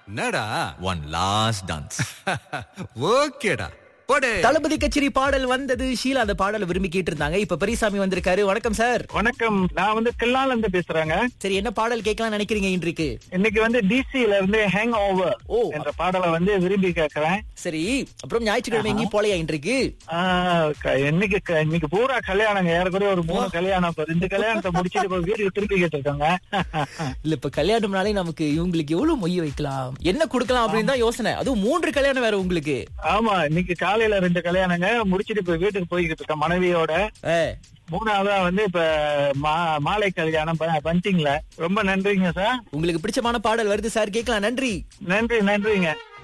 என்னடா one last dance ஓகேடா போடே தளபதி கச்சேரி பாடல் வந்தது ஷீலா அந்த பாடலை விரும்பி கேட்டிருந்தாங்க இப்ப பெரியசாமி வந்திருக்காரு வணக்கம் சார் வணக்கம் நான் வந்து கில்லால இருந்து பேசுறேங்க சரி என்ன பாடல் கேட்கலாம் நினைக்கிறீங்க இன்றைக்கு இன்னைக்கு வந்து டிசில இருந்து ஹேங் ஓவர் ஓ. என்ற பாடலை வந்து விரும்பி கேட்கிறேன் சரி அப்புறம் ஞாயிற்றுக்கிழமை எங்கேயும் போலையா இன்றைக்கு ஆஹ் க- இன்னைக்கு க- இன்னைக்கு பூரா கல்யாணங்க ஏறக்குறைய ஒரு மூணு கல்யாணம் இப்ப ரெண்டு கல்யாணத்தை முடிச்சிட்டு இப்ப வீட்டுக்கு திருப்பி கேட்டிருக்காங்க இல்ல இப்ப கல்யாணம்னாலே நமக்கு இவங்களுக்கு எவ்வளவு மொய் வைக்கலாம் என்ன கொடுக்கலாம் அப்படின்னு தான் யோசனை அதுவும் மூன்று கல்யாணம் வேற உங்களுக்கு ஆமா இன்னைக்கு காலையில ரெண்டு கல்யாணங்க முடிச்சிட்டு இப்ப வீட்டுக்கு போய்கிட்டு இருக்கேன் மனைவியோட ஏ, மூணாவதா வந்து இப்ப மா- மாலை கல்யாணம் ப- பஞ்சிங்ல ரொம்ப நன்றிங்க சார் உங்களுக்கு பிடிச்சமான பாடல் வருது சார் கேட்கலாம் நன்றி நன்றி நன்றிங்க